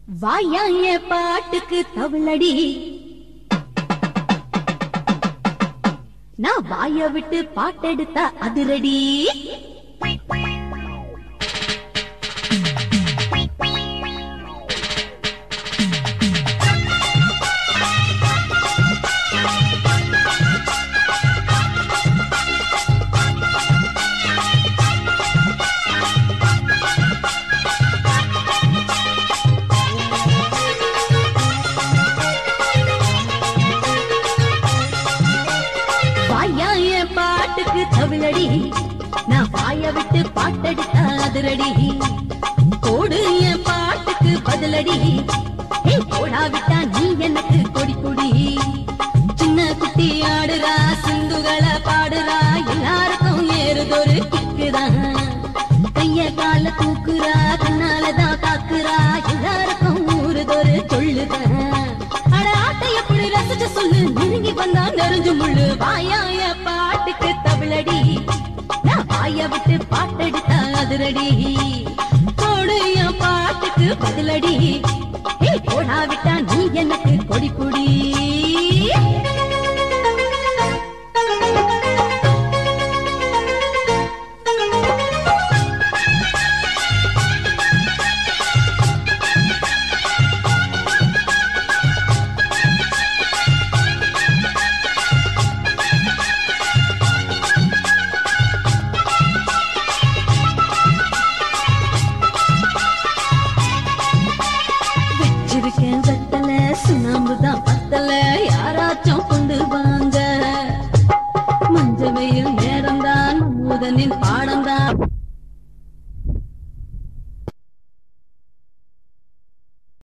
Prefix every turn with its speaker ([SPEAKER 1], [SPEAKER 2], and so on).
[SPEAKER 1] வாயா என் பாட்டுக்கு தவளடி நான் வாய விட்டு பாட்டெடுத்தா அதிரடி வாயா என் பாட்டுக்கு தவிழடி நான் வாய விட்டு பாட்டெடுத்தா அதிரடி போடு என் பாட்டுக்கு பதிலடி ஏ போடா விட்டா நீ எனக்கு கொடி கொடி சின்ன குட்டி ஆடுறா சிந்துகளை பாடுறா எல்லாருக்கும் ஏறுதொரு கிக்குதான் கைய கால தூக்குறா கண்ணாலதான் தாக்குறா எல்லாருக்கும் ஊறுதொரு சொல்லுதான் அட ஆட்டை எப்படி ரசிச்சு சொல்லு நெருங்கி வந்தா நெருஞ்சு முள்ளு வாயாய பாட்டுக்கு தவிழடி நான் வாய விட்டு பாட்டெடுத்தா அதிரடி போடு என் பாட்டுக்கு பதிலடி ஏய் போடா விட்டா